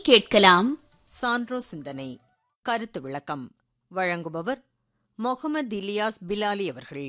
கேட்கலாம் சான்றோ சிந்தனை கருத்து விளக்கம் வழங்குபவர் முகமது இலியாஸ் பிலாலி அவர்கள்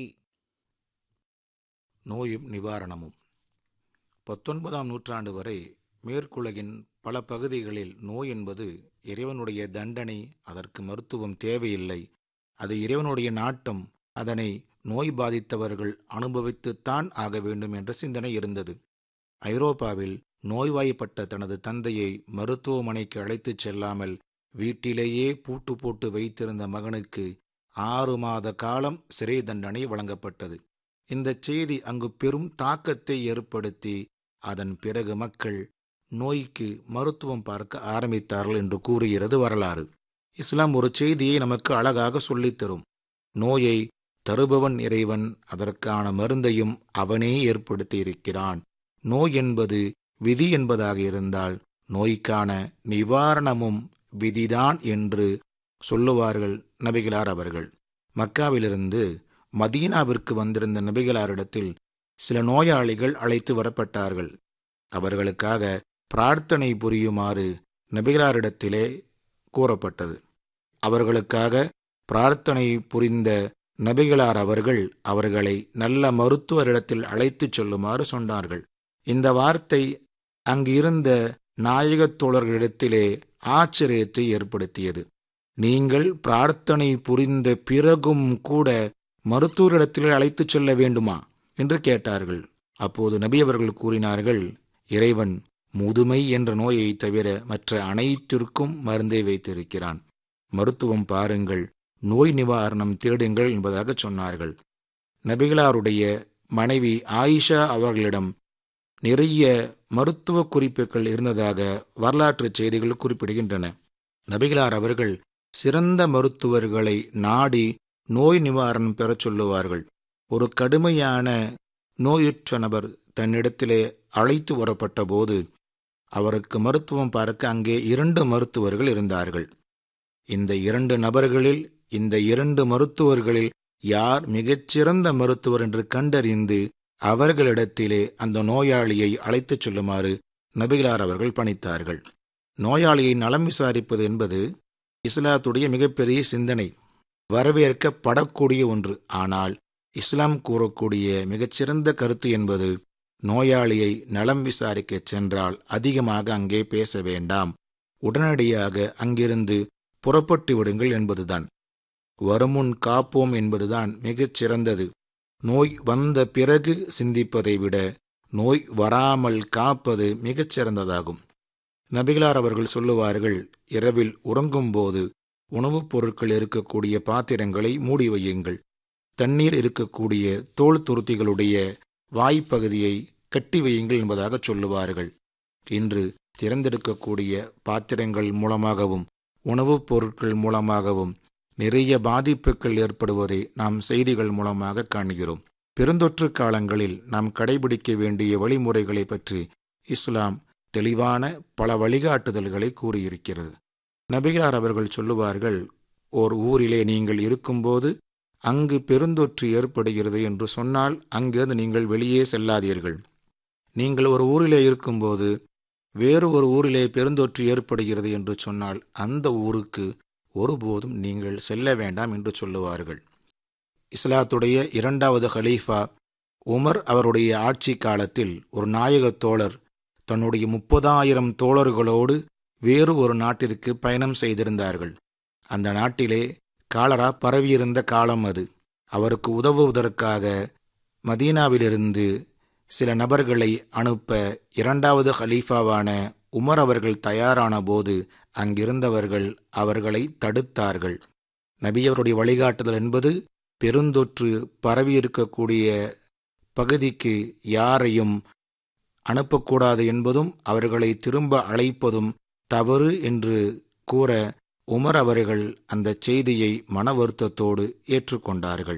நோயும் நிவாரணமும் பத்தொன்பதாம் நூற்றாண்டு வரை மேற்குலகின் பல பகுதிகளில் நோய் என்பது இறைவனுடைய தண்டனை அதற்கு மருத்துவம் தேவையில்லை அது இறைவனுடைய நாட்டம் அதனை நோய் பாதித்தவர்கள் அனுபவித்துத்தான் ஆக வேண்டும் என்ற சிந்தனை இருந்தது ஐரோப்பாவில் நோய்வாய்ப்பட்ட தனது தந்தையை மருத்துவமனைக்கு அழைத்துச் செல்லாமல் வீட்டிலேயே பூட்டு போட்டு வைத்திருந்த மகனுக்கு ஆறு மாத காலம் சிறை தண்டனை வழங்கப்பட்டது இந்த செய்தி அங்கு பெரும் தாக்கத்தை ஏற்படுத்தி அதன் பிறகு மக்கள் நோய்க்கு மருத்துவம் பார்க்க ஆரம்பித்தார்கள் என்று கூறுகிறது வரலாறு இஸ்லாம் ஒரு செய்தியை நமக்கு அழகாக சொல்லித்தரும் நோயை தருபவன் இறைவன் அதற்கான மருந்தையும் அவனே ஏற்படுத்தி இருக்கிறான் நோய் என்பது விதி என்பதாக இருந்தால் நோய்க்கான நிவாரணமும் விதிதான் என்று சொல்லுவார்கள் நபிகளார் அவர்கள் மக்காவிலிருந்து மதீனாவிற்கு வந்திருந்த நபிகளாரிடத்தில் சில நோயாளிகள் அழைத்து வரப்பட்டார்கள் அவர்களுக்காக பிரார்த்தனை புரியுமாறு நபிகளாரிடத்திலே கூறப்பட்டது அவர்களுக்காக பிரார்த்தனை புரிந்த நபிகளார் அவர்கள் அவர்களை நல்ல மருத்துவரிடத்தில் அழைத்துச் சொல்லுமாறு சொன்னார்கள் இந்த வார்த்தை அங்கு இருந்த நாயகத் தோழர்களிடத்திலே ஆச்சரியத்தை ஏற்படுத்தியது நீங்கள் பிரார்த்தனை புரிந்த பிறகும் கூட மருத்துவரிடத்தில் அழைத்துச் செல்ல வேண்டுமா என்று கேட்டார்கள் அப்போது நபி அவர்கள் கூறினார்கள் இறைவன் முதுமை என்ற நோயை தவிர மற்ற அனைத்திற்கும் மருந்தை வைத்திருக்கிறான் மருத்துவம் பாருங்கள் நோய் நிவாரணம் தேடுங்கள் என்பதாக சொன்னார்கள் நபிகளாருடைய மனைவி ஆயிஷா அவர்களிடம் நிறைய மருத்துவ குறிப்புகள் இருந்ததாக வரலாற்று செய்திகள் குறிப்பிடுகின்றன நபிகளார் அவர்கள் சிறந்த மருத்துவர்களை நாடி நோய் நிவாரணம் பெறச் சொல்லுவார்கள் ஒரு கடுமையான நோயுற்ற நபர் தன்னிடத்திலே அழைத்து வரப்பட்ட போது அவருக்கு மருத்துவம் பார்க்க அங்கே இரண்டு மருத்துவர்கள் இருந்தார்கள் இந்த இரண்டு நபர்களில் இந்த இரண்டு மருத்துவர்களில் யார் மிகச்சிறந்த மருத்துவர் என்று கண்டறிந்து அவர்களிடத்திலே அந்த நோயாளியை அழைத்துச் சொல்லுமாறு நபிகளார் அவர்கள் பணித்தார்கள் நோயாளியை நலம் விசாரிப்பது என்பது இஸ்லாத்துடைய மிகப்பெரிய சிந்தனை வரவேற்கப்படக்கூடிய ஒன்று ஆனால் இஸ்லாம் கூறக்கூடிய மிகச்சிறந்த கருத்து என்பது நோயாளியை நலம் விசாரிக்கச் சென்றால் அதிகமாக அங்கே பேச வேண்டாம் உடனடியாக அங்கிருந்து புறப்பட்டு விடுங்கள் என்பதுதான் வருமுன் காப்போம் என்பதுதான் மிகச் சிறந்தது நோய் வந்த பிறகு சிந்திப்பதை விட நோய் வராமல் காப்பது மிகச் சிறந்ததாகும் நபிகளார் அவர்கள் சொல்லுவார்கள் இரவில் உறங்கும்போது உணவுப் பொருட்கள் இருக்கக்கூடிய பாத்திரங்களை மூடி வையுங்கள் தண்ணீர் இருக்கக்கூடிய தோல் துருத்திகளுடைய வாய்ப்பகுதியை கட்டி வையுங்கள் என்பதாக சொல்லுவார்கள் இன்று திறந்திருக்கக்கூடிய பாத்திரங்கள் மூலமாகவும் உணவுப் பொருட்கள் மூலமாகவும் நிறைய பாதிப்புகள் ஏற்படுவதை நாம் செய்திகள் மூலமாக காண்கிறோம் பெருந்தொற்று காலங்களில் நாம் கடைபிடிக்க வேண்டிய வழிமுறைகளை பற்றி இஸ்லாம் தெளிவான பல வழிகாட்டுதல்களை கூறியிருக்கிறது நபிகார் அவர்கள் சொல்லுவார்கள் ஓர் ஊரிலே நீங்கள் இருக்கும்போது அங்கு பெருந்தொற்று ஏற்படுகிறது என்று சொன்னால் அங்கிருந்து நீங்கள் வெளியே செல்லாதீர்கள் நீங்கள் ஒரு ஊரிலே இருக்கும்போது வேறு ஒரு ஊரிலே பெருந்தொற்று ஏற்படுகிறது என்று சொன்னால் அந்த ஊருக்கு ஒருபோதும் நீங்கள் செல்ல வேண்டாம் என்று சொல்லுவார்கள் இஸ்லாத்துடைய இரண்டாவது ஹலீஃபா உமர் அவருடைய ஆட்சி காலத்தில் ஒரு நாயகத் தோழர் தன்னுடைய முப்பதாயிரம் தோழர்களோடு வேறு ஒரு நாட்டிற்கு பயணம் செய்திருந்தார்கள் அந்த நாட்டிலே காலரா பரவியிருந்த காலம் அது அவருக்கு உதவுவதற்காக மதீனாவிலிருந்து சில நபர்களை அனுப்ப இரண்டாவது ஹலீஃபாவான உமர் அவர்கள் தயாரான போது அங்கிருந்தவர்கள் அவர்களை தடுத்தார்கள் நபியவருடைய வழிகாட்டுதல் என்பது பெருந்தொற்று பரவியிருக்கக்கூடிய பகுதிக்கு யாரையும் அனுப்பக்கூடாது என்பதும் அவர்களை திரும்ப அழைப்பதும் தவறு என்று கூற உமர் அவர்கள் அந்த செய்தியை மன வருத்தத்தோடு ஏற்றுக்கொண்டார்கள்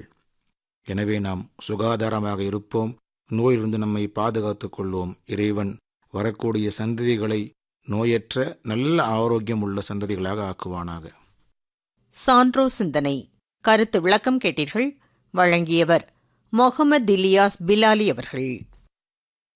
எனவே நாம் சுகாதாரமாக இருப்போம் நோயிலிருந்து நம்மை பாதுகாத்துக் கொள்வோம் இறைவன் வரக்கூடிய சந்ததிகளை நோயற்ற நல்ல ஆரோக்கியம் உள்ள சந்ததிகளாக ஆக்குவானாக சான்றோ சிந்தனை கருத்து விளக்கம் கேட்டீர்கள் வழங்கியவர் முகமது இலியாஸ் பிலாலி அவர்கள்